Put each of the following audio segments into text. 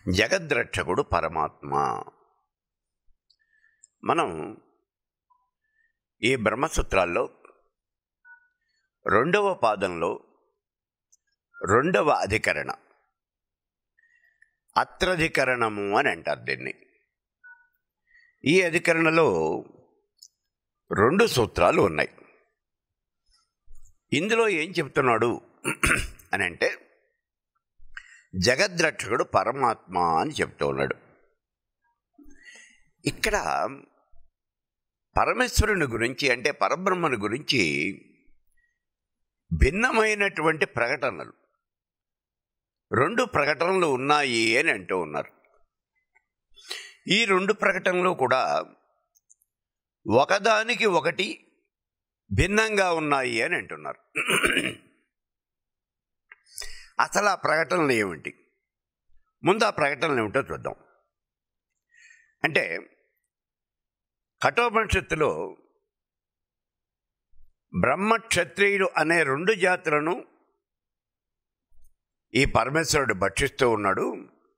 జగద్రక్షకుడు పరమాత్మ మనం ఈ బ్రహ్మసూత్రాల్లో రెండవ పాదంలో రెండవ అధికరణ అత్రధికరణము అని అంటారు దీన్ని ఈ అధికరణలో రెండు సూత్రాలు ఉన్నాయి ఇందులో ఏం చెప్తున్నాడు అని అంటే జగద్రక్షకుడు పరమాత్మ అని చెప్తూ ఉన్నాడు ఇక్కడ పరమేశ్వరుని గురించి అంటే పరబ్రహ్మను గురించి భిన్నమైనటువంటి ప్రకటనలు రెండు ప్రకటనలు ఉన్నాయి అని అంటూ ఉన్నారు ఈ రెండు ప్రకటనలు కూడా ఒకదానికి ఒకటి భిన్నంగా ఉన్నాయి అని అంటున్నారు అసలు ఆ ప్రకటనలు ఏమిటి ముందు ఆ ప్రకటనలు ఏమిటో చూద్దాం అంటే కఠోపనిషత్తులో బ్రహ్మక్షత్రియుడు అనే రెండు జాతులను ఈ పరమేశ్వరుడు భక్షిస్తూ ఉన్నాడు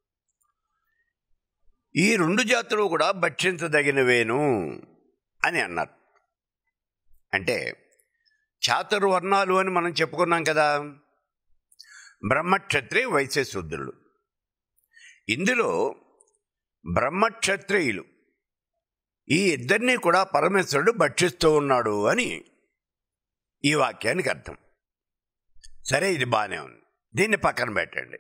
ఈ రెండు జాతులు కూడా భక్షించదగినవేను అని అన్నారు అంటే చాతుర్వర్ణాలు అని మనం చెప్పుకున్నాం కదా బ్రహ్మక్షత్రియ వైశ్య శూద్రులు ఇందులో బ్రహ్మక్షత్రియులు ఈ ఇద్దరినీ కూడా పరమేశ్వరుడు భక్షిస్తూ ఉన్నాడు అని ఈ వాక్యానికి అర్థం సరే ఇది బాగానే ఉంది దీన్ని పక్కన పెట్టండి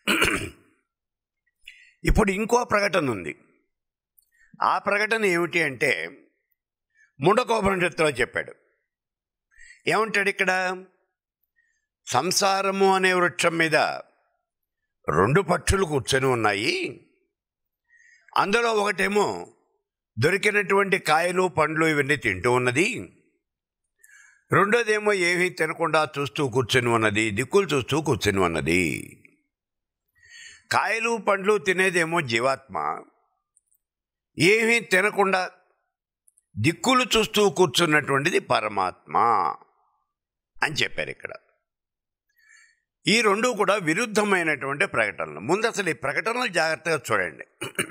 ఇప్పుడు ఇంకో ప్రకటన ఉంది ఆ ప్రకటన ఏమిటి అంటే ముండకోపనిషత్తులో చెప్పాడు ఏమంటాడు ఇక్కడ సంసారము అనే వృక్షం మీద రెండు పక్షులు కూర్చొని ఉన్నాయి అందులో ఒకటేమో దొరికినటువంటి కాయలు పండ్లు ఇవన్నీ తింటూ ఉన్నది రెండోదేమో ఏమీ తినకుండా చూస్తూ కూర్చొని ఉన్నది దిక్కులు చూస్తూ కూర్చొని ఉన్నది కాయలు పండ్లు తినేదేమో జీవాత్మ ఏమీ తినకుండా దిక్కులు చూస్తూ కూర్చున్నటువంటిది పరమాత్మ అని చెప్పారు ఇక్కడ ఈ రెండు కూడా విరుద్ధమైనటువంటి ప్రకటనలు ముందు అసలు ఈ ప్రకటనలు జాగ్రత్తగా చూడండి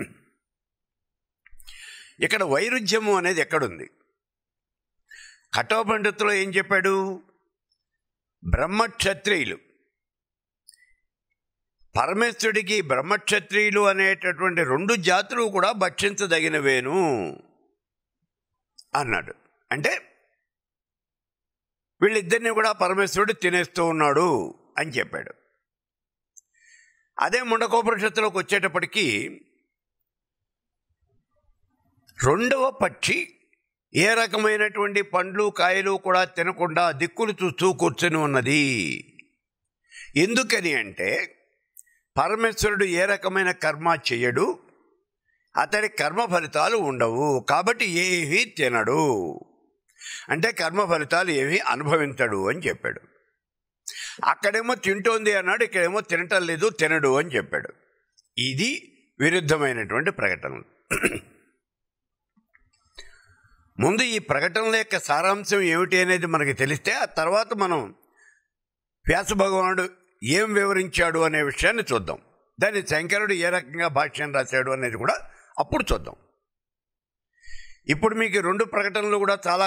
ఇక్కడ వైరుధ్యము అనేది ఎక్కడుంది కఠోపండితులో ఏం చెప్పాడు బ్రహ్మక్షత్రియులు పరమేశ్వరుడికి బ్రహ్మక్షత్రియులు అనేటటువంటి రెండు జాతులు కూడా భక్షించదగినవేను అన్నాడు అంటే వీళ్ళిద్దరిని కూడా పరమేశ్వరుడు తినేస్తూ ఉన్నాడు అని చెప్పాడు అదే ముండకోపనిషత్తులోకి వచ్చేటప్పటికీ రెండవ పక్షి ఏ రకమైనటువంటి పండ్లు కాయలు కూడా తినకుండా దిక్కులు చూస్తూ కూర్చొని ఉన్నది ఎందుకని అంటే పరమేశ్వరుడు ఏ రకమైన కర్మ చేయడు అతడి కర్మ ఫలితాలు ఉండవు కాబట్టి ఏమీ తినడు అంటే కర్మ ఫలితాలు ఏమీ అనుభవించడు అని చెప్పాడు అక్కడేమో తింటోంది అన్నాడు ఇక్కడేమో తినటం లేదు తినడు అని చెప్పాడు ఇది విరుద్ధమైనటువంటి ప్రకటనలు ముందు ఈ ప్రకటనల యొక్క సారాంశం ఏమిటి అనేది మనకి తెలిస్తే ఆ తర్వాత మనం వ్యాస భగవానుడు ఏం వివరించాడు అనే విషయాన్ని చూద్దాం దాన్ని శంకరుడు ఏ రకంగా భాష్యం రాశాడు అనేది కూడా అప్పుడు చూద్దాం ఇప్పుడు మీకు రెండు ప్రకటనలు కూడా చాలా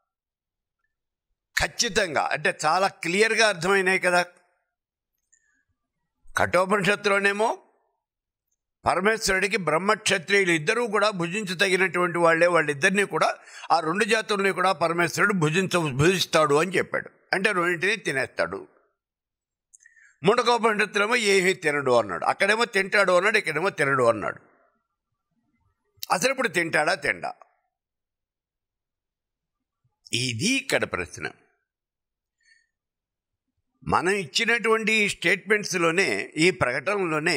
ఖచ్చితంగా అంటే చాలా క్లియర్గా అర్థమైనాయి కదా కఠోపనిషత్తులోనేమో పరమేశ్వరుడికి బ్రహ్మక్షత్రియులు ఇద్దరూ కూడా భుజించదగినటువంటి వాళ్ళే వాళ్ళిద్దరినీ కూడా ఆ రెండు జాతుల్ని కూడా పరమేశ్వరుడు భుజించ భుజిస్తాడు అని చెప్పాడు అంటే రెండింటినీ తినేస్తాడు ముండకోపనిషత్తులేమో ఏమీ తినడు అన్నాడు అక్కడేమో తింటాడు అన్నాడు ఇక్కడేమో తినడు అన్నాడు అసలు ఇప్పుడు తింటాడా తిండా ఇది ఇక్కడ ప్రశ్న మనం ఇచ్చినటువంటి స్టేట్మెంట్స్లోనే ఈ ప్రకటనలోనే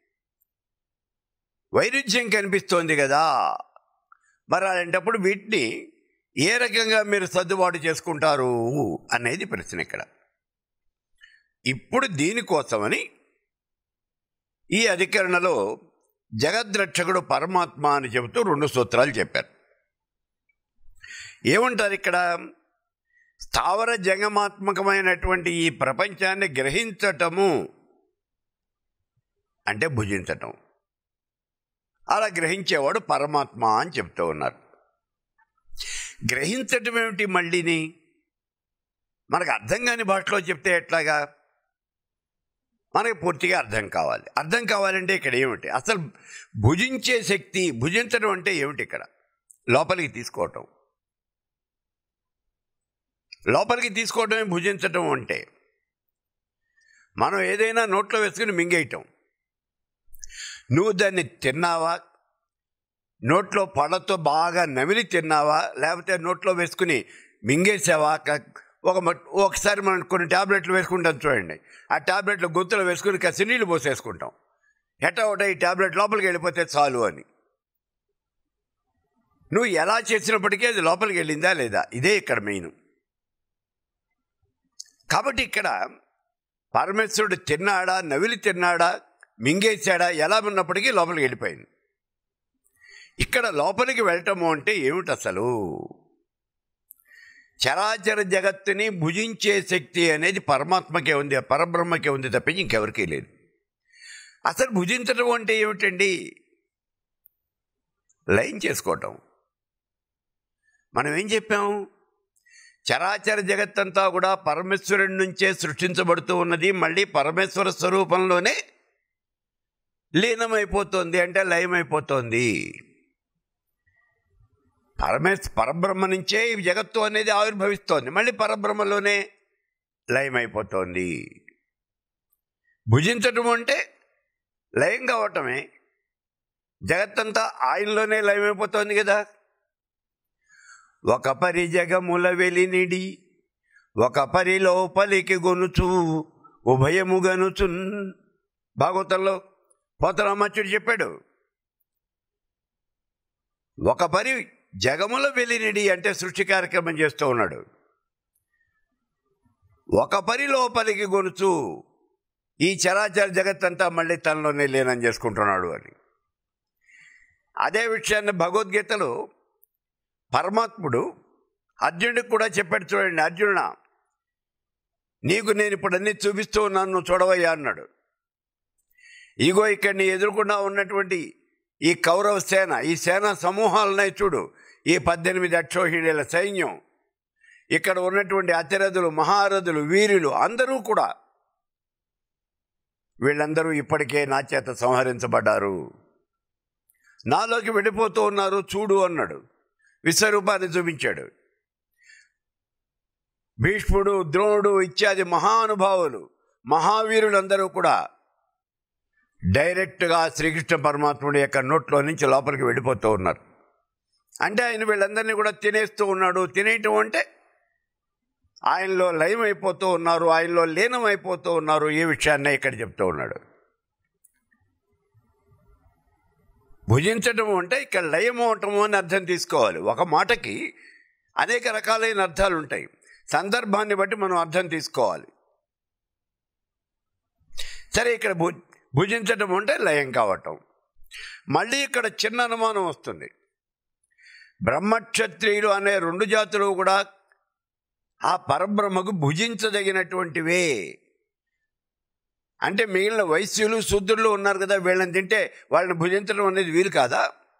వైరుధ్యం కనిపిస్తోంది కదా మరి అలాంటప్పుడు వీటిని ఏ రకంగా మీరు సర్దుబాటు చేసుకుంటారు అనేది ప్రశ్న ఇక్కడ ఇప్పుడు దీనికోసమని ఈ అధికరణలో జగద్రక్షకుడు పరమాత్మ అని చెబుతూ రెండు సూత్రాలు చెప్పారు ఏమంటారు ఇక్కడ స్థావర జంగమాత్మకమైనటువంటి ఈ ప్రపంచాన్ని గ్రహించటము అంటే భుజించటం అలా గ్రహించేవాడు పరమాత్మ అని చెప్తూ ఉన్నారు గ్రహించటం ఏమిటి మళ్ళీని మనకు అర్థం కాని భాషలో చెప్తే ఎట్లాగా మనకి పూర్తిగా అర్థం కావాలి అర్థం కావాలంటే ఇక్కడ ఏమిటి అసలు భుజించే శక్తి భుజించడం అంటే ఏమిటి ఇక్కడ లోపలికి తీసుకోవటం లోపలికి తీసుకోవడమే భుజించటం అంటే మనం ఏదైనా నోట్లో వేసుకుని మింగేయటం నువ్వు దాన్ని తిన్నావా నోట్లో పళ్ళతో బాగా నమిలి తిన్నావా లేకపోతే నోట్లో వేసుకుని మింగేసావా క- ఒక మట్- ఒకసారి మనం కొన్ని ట్యాబ్లెట్లు వేసుకుంటాం చూడండి ఆ ట్యాబ్లెట్లు గొంతులో వేసుకుని కాస్త నీళ్ళు పోసేసుకుంటాం ఎట్టా ఒకట ఈ ట్యాబ్లెట్ లోపలికి వెళ్ళిపోతే చాలు అని నువ్వు ఎలా చేసినప్పటికీ అది లోపలికి వెళ్ళిందా లేదా ఇదే ఇక్కడ మెయిన్ కాబట్టి ఇక్కడ పరమేశ్వరుడు తిన్నాడా నవిలి తిన్నాడా మింగేశాడా ఎలా ఉన్నప్పటికీ లోపలికి వెళ్ళిపోయింది ఇక్కడ లోపలికి వెళ్ళటము అంటే ఏమిటి అసలు చరాచర జగత్తుని భుజించే శక్తి అనేది పరమాత్మకే ఉంది పరబ్రహ్మకే ఉంది తప్పించి ఇంకెవరికీ లేదు అసలు భుజించడం అంటే ఏమిటండి లైన్ చేసుకోవటం మనం ఏం చెప్పాం చరాచర జగత్తంతా కూడా పరమేశ్వరుడి నుంచే సృష్టించబడుతూ ఉన్నది మళ్ళీ పరమేశ్వర స్వరూపంలోనే లీనమైపోతుంది అంటే లయమైపోతుంది పరమేశ్ పరబ్రహ్మ నుంచే ఈ జగత్తు అనేది ఆవిర్భవిస్తోంది మళ్ళీ పరబ్రహ్మలోనే లయమైపోతోంది భుజించటం అంటే లయం కావటమే జగత్తంతా ఆయనలోనే లయమైపోతోంది కదా ఒక పరి జగముల వెలినిడి ఒక పరి లోపలికి గొనుచు ఉభయము గనుచున్ భాగవతంలో పోతరామచ్చుడు చెప్పాడు ఒక పరి జగముల వెలినిడి అంటే సృష్టి కార్యక్రమం చేస్తూ ఉన్నాడు ఒక పరి లోపలికి గొనుచు ఈ చరాచర జగత్తంతా మళ్ళీ తనలోనే లేనని చేసుకుంటున్నాడు అని అదే విషయాన్ని భగవద్గీతలో పరమాత్ముడు అర్జునుడికి కూడా చెప్పాడు చూడండి అర్జున నీకు నేను ఇప్పుడు అన్ని చూపిస్తూ ఉన్నాను నువ్వు చూడవయ్యా అన్నాడు ఇగో ఇక్కడ నీ ఎదురుకుండా ఉన్నటువంటి ఈ కౌరవ సేన ఈ సేన సమూహాలనే చూడు ఈ పద్దెనిమిది అక్షోహిణీల సైన్యం ఇక్కడ ఉన్నటువంటి అతిరథులు మహారథులు వీరులు అందరూ కూడా వీళ్ళందరూ ఇప్పటికే నా చేత సంహరించబడ్డారు నాలోకి వెళ్ళిపోతూ ఉన్నారు చూడు అన్నాడు విశ్వరూపాన్ని చూపించాడు భీష్ముడు ద్రోణుడు ఇత్యాది మహానుభావులు మహావీరులందరూ కూడా డైరెక్ట్గా శ్రీకృష్ణ పరమాత్ముడి యొక్క నోట్లో నుంచి లోపలికి వెళ్ళిపోతూ ఉన్నారు అంటే ఆయన వీళ్ళందరినీ కూడా తినేస్తూ ఉన్నాడు తినేయటం అంటే ఆయనలో లయమైపోతూ ఉన్నారు ఆయనలో లీనమైపోతూ ఉన్నారు ఈ విషయాన్ని ఇక్కడ చెప్తూ ఉన్నాడు భుజించటము అంటే ఇక్కడ లయము అవటము అని అర్థం తీసుకోవాలి ఒక మాటకి అనేక రకాలైన అర్థాలు ఉంటాయి సందర్భాన్ని బట్టి మనం అర్థం తీసుకోవాలి సరే ఇక్కడ భు భుజించటం అంటే లయం కావటం మళ్ళీ ఇక్కడ చిన్న అనుమానం వస్తుంది బ్రహ్మక్షత్రియులు అనే రెండు జాతులు కూడా ఆ పరబ్రహ్మకు భుజించదగినటువంటివే అంటే మిగిలిన వైశ్యులు శూద్రులు ఉన్నారు కదా వీళ్ళని తింటే వాళ్ళని భుజించడం అనేది వీలు కాదా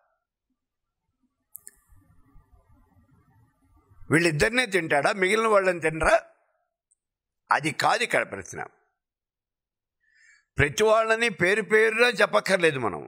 వీళ్ళిద్దరినే తింటాడా మిగిలిన వాళ్ళని తినరా అది కాదు ఇక్కడ ప్రశ్న ప్రతి వాళ్ళని పేరు పేరుగా చెప్పక్కర్లేదు మనం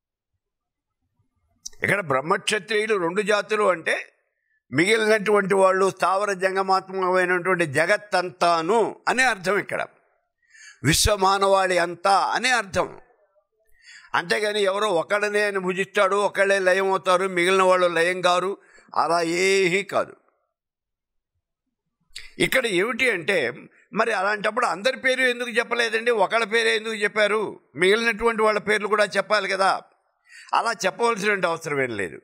ఇక్కడ బ్రహ్మక్షత్రియులు రెండు జాతులు అంటే మిగిలినటువంటి వాళ్ళు స్థావర జంగమాత్మకమైనటువంటి జగత్తంతాను అనే అర్థం ఇక్కడ విశ్వమానవాళి అంతా అనే అర్థం అంతేగాని ఎవరో ఒకళ్ళనే ఆయన భుజిస్తాడు ఒకళ్ళే లయం అవుతారు మిగిలిన వాళ్ళు లయం గారు అలా ఏమీ కాదు ఇక్కడ ఏమిటి అంటే మరి అలాంటప్పుడు అందరి పేరు ఎందుకు చెప్పలేదండి ఒకళ్ళ పేరు ఎందుకు చెప్పారు మిగిలినటువంటి వాళ్ళ పేర్లు కూడా చెప్పాలి కదా అలా చెప్పవలసిన అవసరం ఏం లేదు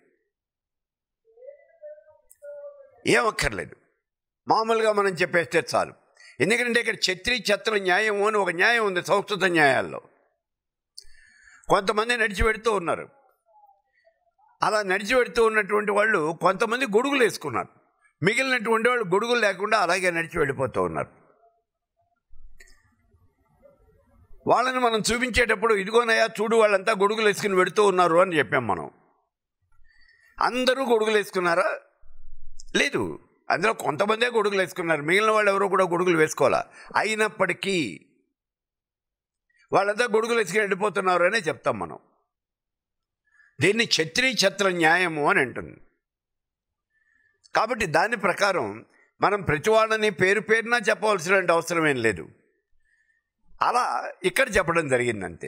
ఏం అక్కర్లేదు మామూలుగా మనం చెప్పేస్తే చాలు ఎందుకంటే ఇక్కడ ఛత్రి ఛత్ర న్యాయం అని ఒక న్యాయం ఉంది సంస్కృత న్యాయాల్లో కొంతమంది నడిచి పెడుతూ ఉన్నారు అలా నడిచి పెడుతూ ఉన్నటువంటి వాళ్ళు కొంతమంది గొడుగులు వేసుకున్నారు మిగిలినటువంటి వాళ్ళు గొడుగులు లేకుండా అలాగే నడిచి వెళ్ళిపోతూ ఉన్నారు వాళ్ళని మనం చూపించేటప్పుడు ఇదిగోనయ్యా చూడు వాళ్ళంతా గొడుగులు వేసుకుని పెడుతూ ఉన్నారు అని చెప్పాం మనం అందరూ గొడుగులు వేసుకున్నారా లేదు అందులో కొంతమందే గొడుగులు వేసుకున్నారు మిగిలిన వాళ్ళు ఎవరో కూడా గొడుగులు వేసుకోవాలా అయినప్పటికీ వాళ్ళంతా గొడుగులు వేసుకుని వెళ్ళిపోతున్నారు అనే చెప్తాం మనం దీన్ని ఛత్రి ఛత్ర న్యాయము అని అంటుంది కాబట్టి దాని ప్రకారం మనం ప్రతి వాళ్ళని పేరు పేరున చెప్పవలసిన అవసరం ఏం లేదు అలా ఇక్కడ చెప్పడం జరిగిందంతే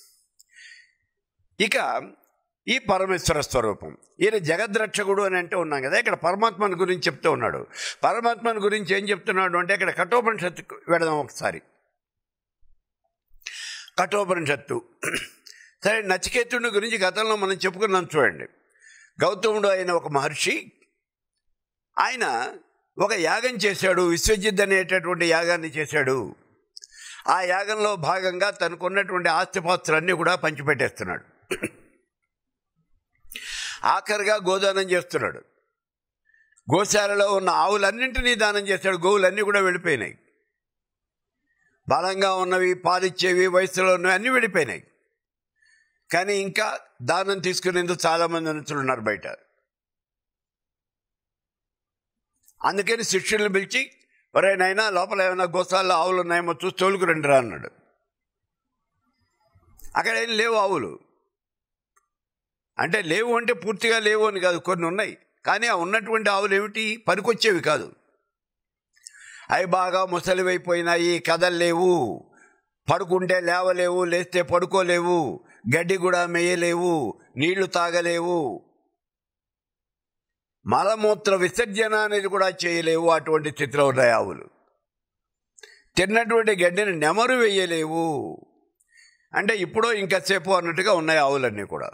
ఇక ఈ పరమేశ్వర స్వరూపం ఈయన జగద్రక్షకుడు అని అంటే ఉన్నాం కదా ఇక్కడ పరమాత్మని గురించి చెప్తూ ఉన్నాడు పరమాత్మని గురించి ఏం చెప్తున్నాడు అంటే ఇక్కడ కఠోపనిషత్తు వెడదాం ఒకసారి కఠోపనిషత్తు సరే నచికేతుడి గురించి గతంలో మనం చెప్పుకున్నాం చూడండి గౌతముడు అయిన ఒక మహర్షి ఆయన ఒక యాగం చేశాడు విశ్వజిత్ అనేటటువంటి యాగాన్ని చేశాడు ఆ యాగంలో భాగంగా తనకున్నటువంటి ఆస్తిపాస్తులన్నీ కూడా పంచిపెట్టేస్తున్నాడు ఆఖరిగా గోదానం చేస్తున్నాడు గోశాలలో ఉన్న ఆవులన్నింటినీ దానం చేశాడు గోవులన్నీ కూడా వెళ్ళిపోయినాయి బలంగా ఉన్నవి పాలిచ్చేవి వయసులో ఉన్నవి అన్నీ వెళ్ళిపోయినాయి కానీ ఇంకా దానం తీసుకునేందుకు చాలామంది అనుచులు ఉన్నారు బయట అందుకని శిష్యులను పిలిచి ఒరే నైనా లోపల ఏమైనా గోసాల్లో ఆవులు ఉన్నాయేమో చూసి తోలుకు రండిరా అన్నాడు అక్కడ ఏం లేవు ఆవులు అంటే లేవు అంటే పూర్తిగా లేవు అని కాదు కొన్ని ఉన్నాయి కానీ ఆ ఉన్నటువంటి ఆవులు ఏమిటి పనికొచ్చేవి కాదు అవి బాగా ముసలివైపోయినాయి కదల్లేవు పడుకుంటే లేవలేవు లేస్తే పడుకోలేవు గడ్డి కూడా మేయలేవు నీళ్లు తాగలేవు మలమూత్ర విసర్జన అనేది కూడా చేయలేవు అటువంటి స్థితిలో ఉన్నాయి ఆవులు తిన్నటువంటి గడ్డిని నెమరు వేయలేవు అంటే ఇప్పుడో ఇంకాసేపు అన్నట్టుగా ఉన్నాయి ఆవులన్నీ కూడా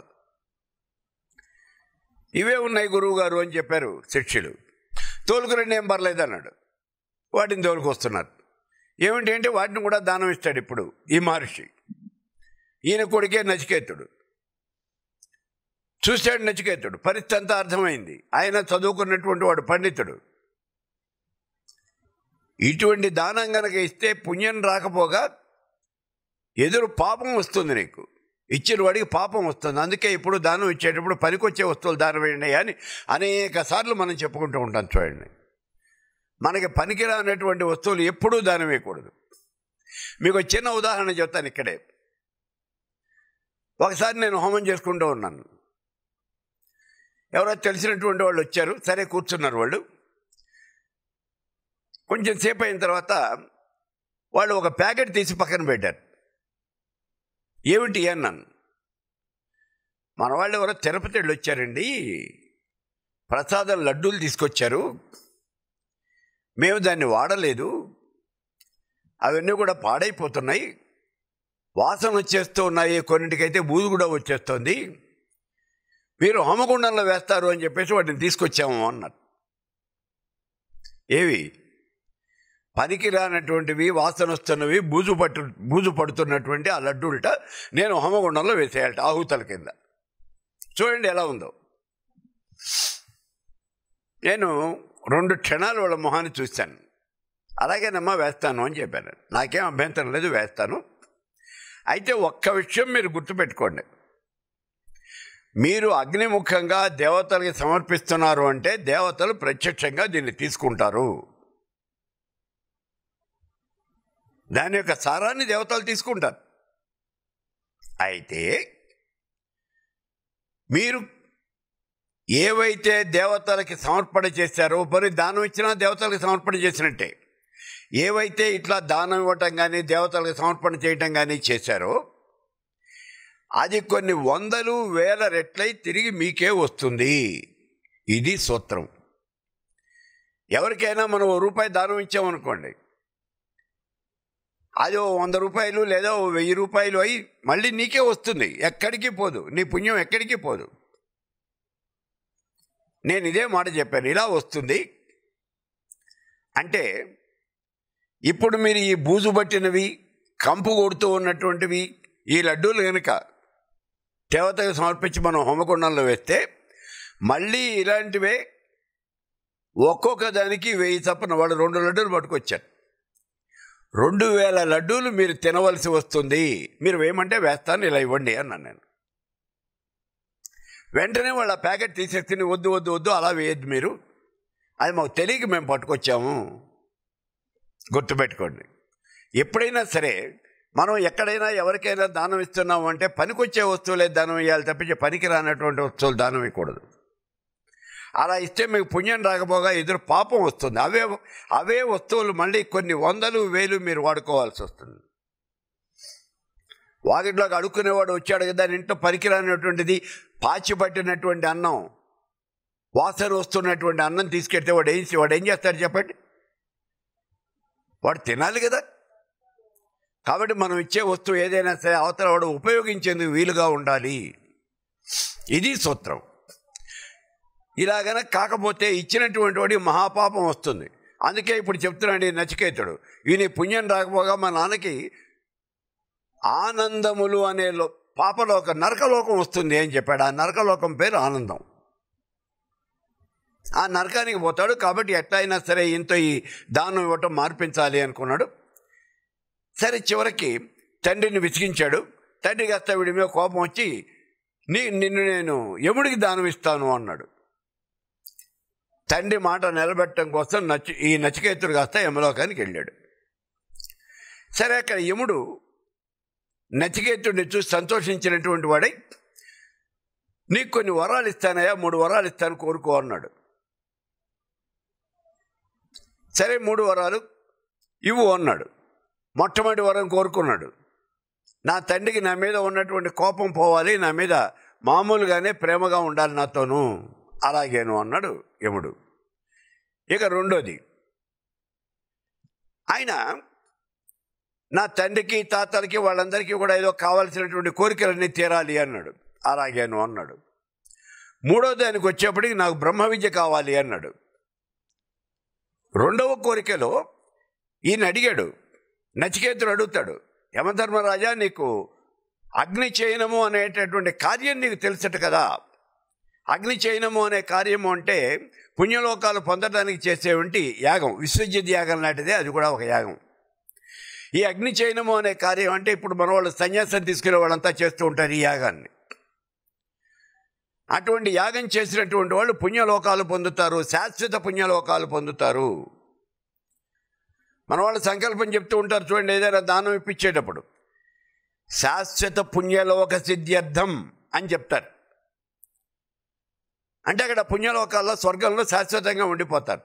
ఇవే ఉన్నాయి గురువు గారు అని చెప్పారు శిష్యులు తోలుకురండి ఏం పర్లేదు అన్నాడు వాటిని తోలుకొస్తున్నారు ఏమిటి అంటే వాటిని కూడా దానం ఇస్తాడు ఇప్పుడు ఈ మహర్షి ఈయన కొడుకే నచికేతుడు చూశాడు నచికేతుడు పరిస్థితి అంతా అర్థమైంది ఆయన చదువుకున్నటువంటి వాడు పండితుడు ఇటువంటి దానం గనక ఇస్తే పుణ్యం రాకపోగా ఎదురు పాపం వస్తుంది నీకు ఇచ్చిన వాడికి పాపం వస్తుంది అందుకే ఇప్పుడు దానం ఇచ్చేటప్పుడు పనికొచ్చే వస్తువులు దానం వేయండి అని అనేక సార్లు మనం చెప్పుకుంటూ ఉంటాం చూడండి మనకి పనికిరానటువంటి వస్తువులు ఎప్పుడూ దానం వేయకూడదు మీకు ఒక చిన్న ఉదాహరణ చెప్తాను ఇక్కడే ఒకసారి నేను హోమం చేసుకుంటూ ఉన్నాను ఎవరో తెలిసినటువంటి వాళ్ళు వచ్చారు సరే కూర్చున్నారు వాళ్ళు కొంచెం సేపు అయిన తర్వాత వాళ్ళు ఒక ప్యాకెట్ తీసి పక్కన పెట్టారు ఏమిటి అన్నాను మన వాళ్ళు ఎవరో తిరుపతి వెళ్ళి వచ్చారండి ప్రసాదం లడ్డూలు తీసుకొచ్చారు మేము దాన్ని వాడలేదు అవన్నీ కూడా పాడైపోతున్నాయి వాసన వచ్చేస్తూ ఉన్నాయి కొన్నింటికైతే బూజు కూడా వచ్చేస్తుంది మీరు హోమగుండంలో వేస్తారు అని చెప్పేసి వాటిని తీసుకొచ్చాము అన్నారు ఏవి పనికి రానటువంటివి వాసన వస్తున్నవి బూజు పట్టు బూజు పడుతున్నటువంటి ఆ లడ్డూలట నేను హోమగుండంలో వేసేయాలట ఆహుతల కింద చూడండి ఎలా ఉందో నేను రెండు క్షణాలు వాళ్ళ మొహాన్ని చూశాను అలాగేనమ్మా వేస్తాను అని చెప్పాను నాకేం అభ్యంతరం లేదు వేస్తాను అయితే ఒక్క విషయం మీరు గుర్తుపెట్టుకోండి మీరు అగ్నిముఖంగా దేవతలకి సమర్పిస్తున్నారు అంటే దేవతలు ప్రత్యక్షంగా దీన్ని తీసుకుంటారు దాని యొక్క సారాన్ని దేవతలు తీసుకుంటారు అయితే మీరు ఏవైతే దేవతలకి సమర్పణ చేశారో మరి దానం ఇచ్చినా దేవతలకు సమర్పణ చేసినట్టే ఏవైతే ఇట్లా దానం ఇవ్వటం కానీ దేవతలకు సమర్పణ చేయటం కానీ చేశారో అది కొన్ని వందలు వేల రెట్లై తిరిగి మీకే వస్తుంది ఇది సూత్రం ఎవరికైనా మనం ఓ రూపాయి దానం ఇచ్చామనుకోండి అది ఓ వంద రూపాయలు లేదా ఓ వెయ్యి రూపాయలు అయి మళ్ళీ నీకే వస్తుంది ఎక్కడికి పోదు నీ పుణ్యం ఎక్కడికి పోదు నేను ఇదే మాట చెప్పాను ఇలా వస్తుంది అంటే ఇప్పుడు మీరు ఈ బూజు పట్టినవి కంపు కొడుతూ ఉన్నటువంటివి ఈ లడ్డూలు కనుక దేవతకు సమర్పించి మనం హోమకుండంలో వేస్తే మళ్ళీ ఇలాంటివే ఒక్కొక్క దానికి వెయ్యి చప్పున వాడు రెండు లడ్డూలు పట్టుకొచ్చారు రెండు వేల లడ్డూలు మీరు తినవలసి వస్తుంది మీరు వేయమంటే వేస్తాను ఇలా ఇవ్వండి అన్నాను నేను వెంటనే వాళ్ళ ప్యాకెట్ తీసేసి వద్దు వద్దు వద్దు అలా వేయద్దు మీరు అది మాకు తెలియక మేము పట్టుకొచ్చాము గుర్తుపెట్టుకోండి ఎప్పుడైనా సరే మనం ఎక్కడైనా ఎవరికైనా దానం ఇస్తున్నాము అంటే పనికొచ్చే వస్తువులే దానం ఇవ్వాలి తప్పించి పనికి రానటువంటి వస్తువులు దానం ఇవ్వకూడదు అలా ఇస్తే మీకు పుణ్యం రాకపోగా ఎదురు పాపం వస్తుంది అవే అవే వస్తువులు మళ్ళీ కొన్ని వందలు వేలు మీరు వాడుకోవాల్సి వస్తుంది వాకిట్లోకి అడుక్కునేవాడు వచ్చాడు కదా ఇంట్లో పనికిరానటువంటిది పాచి పట్టినటువంటి అన్నం వాసన వస్తున్నటువంటి అన్నం తీసుకెళ్తే వాడు ఏం వాడు ఏం చేస్తాడు చెప్పండి వాడు తినాలి కదా కాబట్టి మనం ఇచ్చే వస్తువు ఏదైనా సరే అవతల వాడు ఉపయోగించేందుకు వీలుగా ఉండాలి ఇది సూత్రం ఇలాగన కాకపోతే ఇచ్చినటువంటి వాడి మహాపాపం వస్తుంది అందుకే ఇప్పుడు చెప్తున్నాడు ఈ నచికేతుడు ఈయన పుణ్యం రాకపోగా మా నాన్నకి ఆనందములు అనే లో పాపలోక నరకలోకం వస్తుంది అని చెప్పాడు ఆ నరకలోకం పేరు ఆనందం ఆ నరకానికి పోతాడు కాబట్టి ఎట్లా అయినా సరే ఇంత ఈ దానం ఇవ్వటం మార్పించాలి అనుకున్నాడు సరే చివరికి తండ్రిని విసిగించాడు తండ్రి కాస్త వీడి మీద కోపం వచ్చి నీ నిన్ను నేను యముడికి దానం ఇస్తాను అన్నాడు తండ్రి మాట నిలబెట్టడం కోసం నచి ఈ నచికేతుడు కాస్త యమలోకానికి వెళ్ళాడు సరే అక్కడ యముడు నచికేతుడిని చూసి సంతోషించినటువంటి వాడై నీకు కొన్ని వరాలు ఇస్తానయ్యా మూడు వరాలు ఇస్తాను కోరుకో అన్నాడు సరే మూడు వరాలు ఇవ్వు అన్నాడు మొట్టమొదటి వరం కోరుకున్నాడు నా తండ్రికి నా మీద ఉన్నటువంటి కోపం పోవాలి నా మీద మామూలుగానే ప్రేమగా ఉండాలి నాతోను అలాగేను అన్నాడు యముడు ఇక రెండోది ఆయన నా తండ్రికి తాతలకి వాళ్ళందరికీ కూడా ఏదో కావాల్సినటువంటి కోరికలన్నీ తీరాలి అన్నాడు అలాగేను అన్నాడు మూడో దానికి వచ్చేప్పటికి నాకు బ్రహ్మ విద్య కావాలి అన్నాడు రెండవ కోరికలో ఈయన అడిగాడు నచికేతుడు అడుగుతాడు యమధర్మరాజా నీకు అగ్ని చేయనము అనేటటువంటి కార్యం నీకు తెలుసట కదా అగ్ని చేయనము అనే కార్యము అంటే పుణ్యలోకాలు పొందడానికి చేసేవంటి యాగం విశ్వజిత్ యాగం లాంటిదే అది కూడా ఒక యాగం ఈ అగ్ని చేయనము అనే కార్యం అంటే ఇప్పుడు మన వాళ్ళు సన్యాసం తీసుకునే వాళ్ళంతా చేస్తూ ఉంటారు ఈ యాగాన్ని అటువంటి యాగం చేసినటువంటి వాళ్ళు పుణ్యలోకాలు పొందుతారు శాశ్వత పుణ్యలోకాలు పొందుతారు మన వాళ్ళు సంకల్పం చెప్తూ ఉంటారు చూడండి ఏదైనా దానం ఇప్పించేటప్పుడు శాశ్వత పుణ్యలోక సిద్ధ్యర్థం అని చెప్తారు అంటే అక్కడ పుణ్యలోకాల్లో స్వర్గంలో శాశ్వతంగా ఉండిపోతారు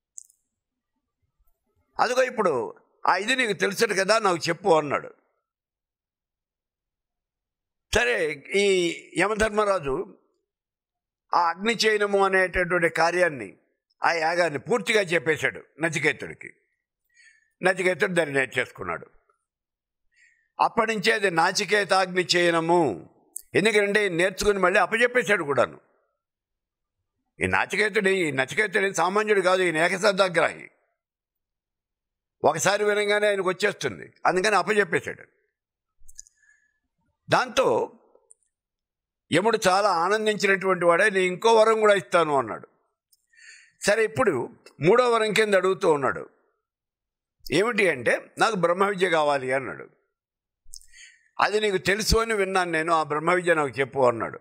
అదిగో ఇప్పుడు ఆ ఇది నీకు తెలుసుడు కదా నాకు చెప్పు అన్నాడు సరే ఈ యమధర్మరాజు ఆ అగ్ని చేయనము అనేటటువంటి కార్యాన్ని ఆ యాగాన్ని పూర్తిగా చెప్పేశాడు నచికేతుడికి నచికేతుడు దాన్ని నేర్చేసుకున్నాడు అప్పటి నుంచే అది నాచికేతాగ్ని చేయనము ఎందుకంటే నేర్చుకుని మళ్ళీ అప్పచెప్పేశాడు కూడాను ఈ నాచికేతుడు ఈ నచికేతుడు ఏం సామాన్యుడు కాదు ఈయన ఏకశబ్దాగ్రాహి ఒకసారి వినగానే ఆయనకు వచ్చేస్తుంది అందుకని అప్పచెప్పేశాడు దాంతో యముడు చాలా ఆనందించినటువంటి వాడే నేను ఇంకో వరం కూడా ఇస్తాను అన్నాడు సరే ఇప్పుడు మూడో వరం కింద అడుగుతూ ఉన్నాడు ఏమిటి అంటే నాకు బ్రహ్మ విద్య కావాలి అన్నాడు అది నీకు తెలుసు అని విన్నాను నేను ఆ బ్రహ్మ విద్య నాకు చెప్పు అన్నాడు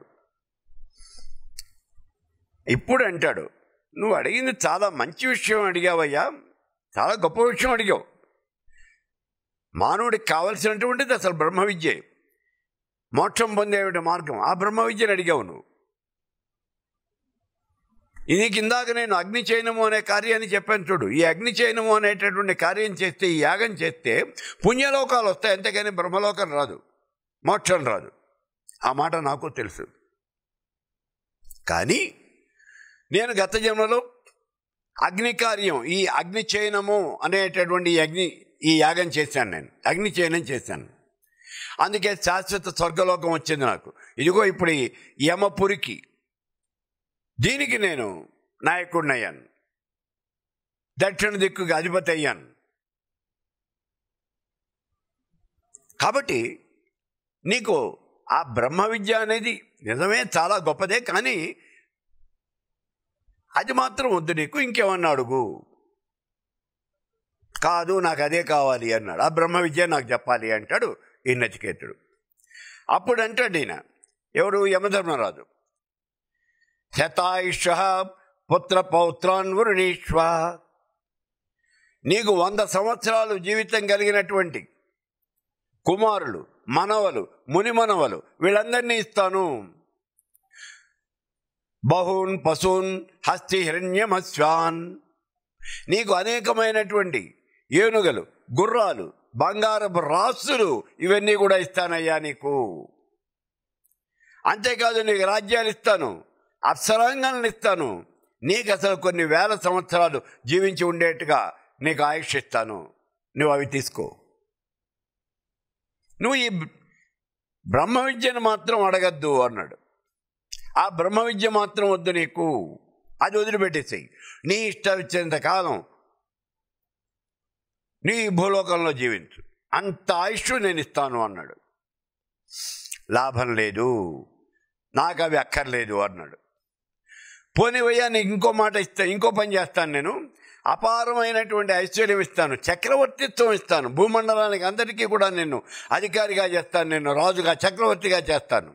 ఇప్పుడు అంటాడు నువ్వు అడిగింది చాలా మంచి విషయం అడిగావయ్యా చాలా గొప్ప విషయం అడిగావు మానవుడికి కావలసినటువంటిది అసలు బ్రహ్మ విద్యే మోక్షం పొందేటువంటి మార్గం ఆ బ్రహ్మ విద్యను అడిగావు నువ్వు ఇది కిందాక నేను అగ్ని చేయనము అనే కార్యాన్ని చెప్పాను చూడు ఈ అగ్ని చేయనము అనేటటువంటి కార్యం చేస్తే ఈ యాగం చేస్తే పుణ్యలోకాలు వస్తాయి అంతేగాని బ్రహ్మలోకం రాదు మోక్షం రాదు ఆ మాట నాకు తెలుసు కానీ నేను గత జన్మలో అగ్ని కార్యం ఈ అగ్ని చేయనము అనేటటువంటి ఈ అగ్ని ఈ యాగం చేశాను నేను అగ్ని చేయనం చేశాను అందుకే శాశ్వత స్వర్గలోకం వచ్చింది నాకు ఇదిగో ఇప్పుడు ఈ యమపురికి దీనికి నేను నాయకుడినయ్యాను దక్షిణ దిక్కుకి అధిపతి అయ్యాను కాబట్టి నీకు ఆ బ్రహ్మ విద్య అనేది నిజమే చాలా గొప్పదే కానీ అది మాత్రం వద్దు నీకు ఇంకేమన్నా అడుగు కాదు నాకు అదే కావాలి అన్నాడు ఆ బ్రహ్మ విద్య నాకు చెప్పాలి అంటాడు ఈ నచికేతుడు అప్పుడు అంటాడు ఈయన ఎవరు యమధర్మరాజు శతాయుష పుత్ర పౌత్రాన్ వరుణీష్వ నీకు వంద సంవత్సరాలు జీవితం కలిగినటువంటి కుమారులు మనవలు మునిమనవలు వీళ్ళందరినీ ఇస్తాను బహూన్ పశూన్ హస్తి హిరణ్యమస్వాన్ నీకు అనేకమైనటువంటి ఏనుగలు గుర్రాలు బంగారపు రాసులు ఇవన్నీ కూడా ఇస్తానయ్యా నీకు అంతేకాదు నీకు రాజ్యాలు ఇస్తాను అప్సరాంగాలను ఇస్తాను నీకు అసలు కొన్ని వేల సంవత్సరాలు జీవించి ఉండేట్టుగా నీకు ఆయుష్ ఇస్తాను నువ్వు అవి తీసుకో నువ్వు ఈ బ్రహ్మ విద్యను మాత్రం అడగద్దు అన్నాడు ఆ బ్రహ్మ విద్య మాత్రం వద్దు నీకు అది వదిలిపెట్టేసేయి నీ ఇష్టం ఇచ్చేంత కాలం నీ భూలోకంలో జీవించు అంత ఆయుష్ నేను ఇస్తాను అన్నాడు లాభం లేదు నాకు అవి అక్కర్లేదు అన్నాడు పోనివయ్యా నీకు ఇంకో మాట ఇస్తా ఇంకో పని చేస్తాను నేను అపారమైనటువంటి ఐశ్వర్యం ఇస్తాను చక్రవర్తిత్వం ఇస్తాను భూమండలానికి అందరికీ కూడా నేను అధికారిగా చేస్తాను నేను రాజుగా చక్రవర్తిగా చేస్తాను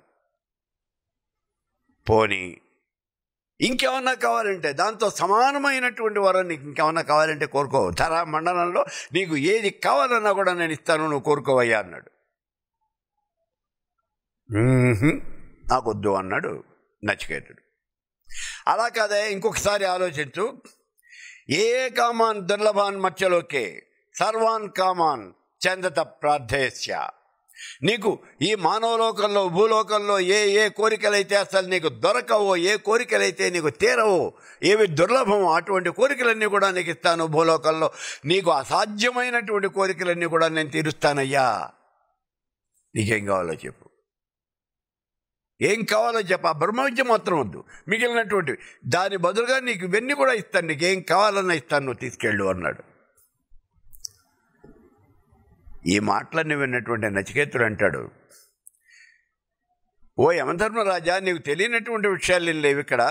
పోని ఇంకేమన్నా కావాలంటే దాంతో సమానమైనటువంటి వరం నీకు ఇంకేమన్నా కావాలంటే కోరుకో ధరా మండలంలో నీకు ఏది కావాలన్నా కూడా నేను ఇస్తాను నువ్వు కోరుకోవయ్యా అన్నాడు "మ్మ్హ్మ్, నాకొద్దు అన్నాడు నచికేతుడు అలా కాదే ఇంకొకసారి ఆలోచించు ఏ కామాన్ దుర్లభాన్ మధ్యలోకే సర్వాన్ కామాన్ చందత ప్రార్థయస్య నీకు ఈ మానవలోకంలో భూలోకంలో ఏ ఏ కోరికలైతే అసలు నీకు దొరకవో ఏ కోరికలైతే నీకు తీరవో ఏవి దుర్లభమో అటువంటి కోరికలన్నీ కూడా నీకు ఇస్తాను భూలోకంలో నీకు అసాధ్యమైనటువంటి కోరికలన్నీ కూడా నేను తీరుస్తానయ్యా నీకేం కావాలో చెప్పు ఏం కావాలో చెప్ప ఆ బ్రహ్మ విద్య మాత్రం వద్దు మిగిలినటువంటి దాని బదులుగా నీకు ఇవన్నీ కూడా ఇస్తాను నీకు ఏం కావాలన్నా ఇస్తాను నువ్వు తీసుకెళ్ళు అన్నాడు ఈ మాటలన్నీ విన్నటువంటి నచికేతుడు అంటాడు ఓ యమధర్మరాజా నీకు తెలియనటువంటి విషయాలు ఏం లేవు ఇక్కడ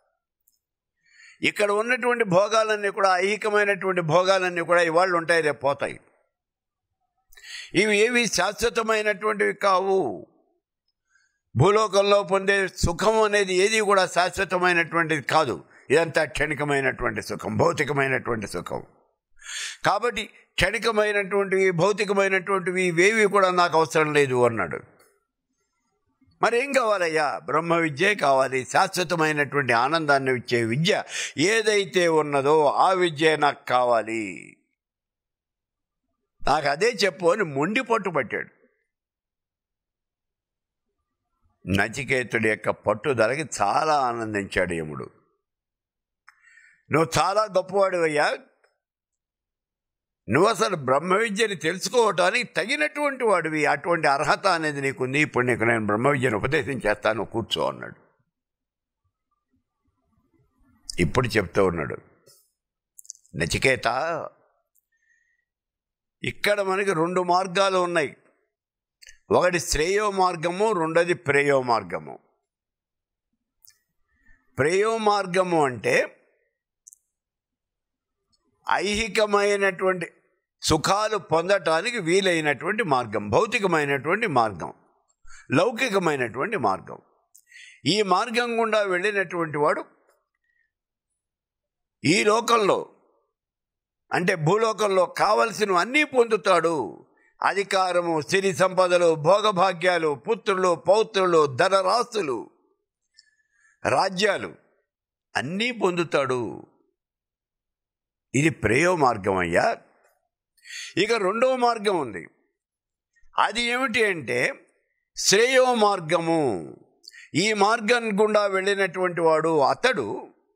ఇక్కడ ఉన్నటువంటి భోగాలన్నీ కూడా ఐహికమైనటువంటి భోగాలన్నీ కూడా ఇవాళ ఉంటాయి రేపు పోతాయి ఇవి ఏవి శాశ్వతమైనటువంటివి కావు భూలోకంలో పొందే సుఖం అనేది ఏది కూడా శాశ్వతమైనటువంటిది కాదు ఇదంతా క్షణికమైనటువంటి సుఖం భౌతికమైనటువంటి సుఖం కాబట్టి క్షణికమైనటువంటివి భౌతికమైనటువంటివి ఇవేవి కూడా నాకు అవసరం లేదు అన్నాడు మరి ఏం కావాలయ్యా బ్రహ్మ విద్యే కావాలి శాశ్వతమైనటువంటి ఆనందాన్ని ఇచ్చే విద్య ఏదైతే ఉన్నదో ఆ విద్య నాకు కావాలి నాకు అదే చెప్పు అని మొండి పట్టుబట్టాడు నచికేతుడి యొక్క పట్టుదలకి చాలా ఆనందించాడు యముడు నువ్వు చాలా గొప్పవాడివయ్యా నువ్వు అసలు బ్రహ్మ విద్యని తెలుసుకోవటానికి తగినటువంటి వాడివి అటువంటి అర్హత అనేది నీకుంది ఇప్పుడు నీకు నేను బ్రహ్మ విద్యను ఉపదేశం చేస్తాను కూర్చో అన్నాడు ఇప్పుడు చెప్తూ ఉన్నాడు నచికేత ఇక్కడ మనకి రెండు మార్గాలు ఉన్నాయి ఒకటి శ్రేయో మార్గము రెండోది ప్రేయో మార్గము ప్రేయో మార్గము అంటే ఐహికమైనటువంటి సుఖాలు పొందటానికి వీలైనటువంటి మార్గం భౌతికమైనటువంటి మార్గం లౌకికమైనటువంటి మార్గం ఈ మార్గం గుండా వెళ్ళినటువంటి వాడు ఈ లోకంలో అంటే భూలోకంలో కావలసిన అన్నీ పొందుతాడు అధికారము సిరి సంపదలు భోగభాగ్యాలు పుత్రులు పౌత్రులు ధనరాస్తులు రాజ్యాలు అన్నీ పొందుతాడు ఇది ప్రేయో మార్గం అయ్యా ఇక రెండవ మార్గం ఉంది అది ఏమిటి అంటే శ్రేయో మార్గము ఈ మార్గం గుండా వెళ్ళినటువంటి వాడు అతడు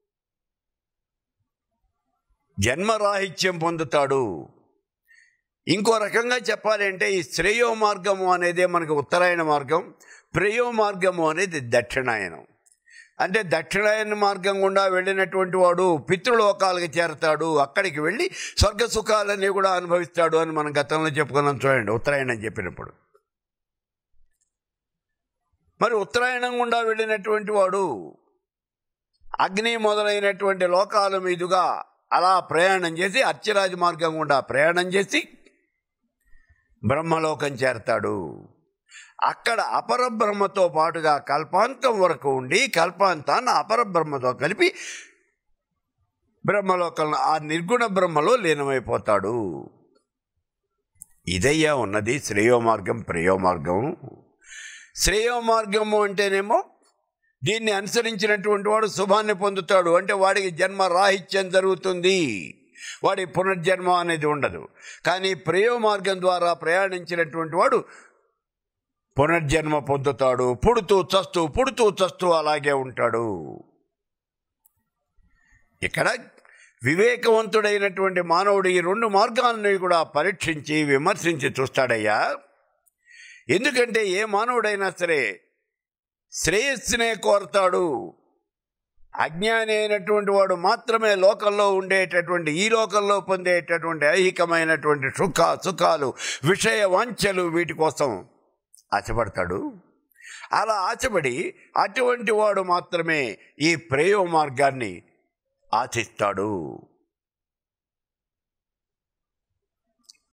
జన్మరాహిత్యం పొందుతాడు ఇంకో రకంగా చెప్పాలి అంటే ఈ శ్రేయో మార్గము అనేది మనకు ఉత్తరాయణ మార్గం ప్రేయో మార్గము అనేది దక్షిణాయనం అంటే దక్షిణాయన మార్గం గుండా వెళ్ళినటువంటి వాడు పితృలోకాలకు చేరతాడు అక్కడికి వెళ్ళి స్వర్గ సుఖాలన్నీ కూడా అనుభవిస్తాడు అని మనం గతంలో చెప్పుకున్నాం చూడండి ఉత్తరాయణం చెప్పినప్పుడు మరి ఉత్తరాయణం గుండా వెళ్ళినటువంటి వాడు అగ్ని మొదలైనటువంటి లోకాల మీదుగా అలా ప్రయాణం చేసి అర్చరాజ మార్గం గుండా ప్రయాణం చేసి బ్రహ్మలోకం చేరతాడు అక్కడ అపరబ్రహ్మతో పాటుగా కల్పాంతం వరకు ఉండి కల్పాంతాన్ని అపరబ్రహ్మతో కలిపి బ్రహ్మలోకంలో ఆ నిర్గుణ బ్రహ్మలో లీనమైపోతాడు ఇదయ్యా ఉన్నది శ్రేయో మార్గం ప్రేయో మార్గం శ్రేయో మార్గము అంటేనేమో దీన్ని అనుసరించినటువంటి వాడు శుభాన్ని పొందుతాడు అంటే వాడికి జన్మ రాహిత్యం జరుగుతుంది వాడి పునర్జన్మ అనేది ఉండదు కానీ ప్రేయో మార్గం ద్వారా ప్రయాణించినటువంటి వాడు పునర్జన్మ పొందుతాడు పుడుతూ చస్తూ పుడుతూ చస్తూ అలాగే ఉంటాడు ఇక్కడ వివేకవంతుడైనటువంటి మానవుడు ఈ రెండు మార్గాలని కూడా పరీక్షించి విమర్శించి చూస్తాడయ్యా ఎందుకంటే ఏ మానవుడైనా సరే శ్రేయస్సునే కోరతాడు అజ్ఞాని అయినటువంటి వాడు మాత్రమే లోకంలో ఉండేటటువంటి ఈ లోకంలో పొందేటటువంటి ఐహికమైనటువంటి సుఖ సుఖాలు విషయ వాంఛలు వీటి కోసం ఆశపడతాడు అలా ఆశపడి అటువంటి వాడు మాత్రమే ఈ ప్రేమ మార్గాన్ని ఆశిస్తాడు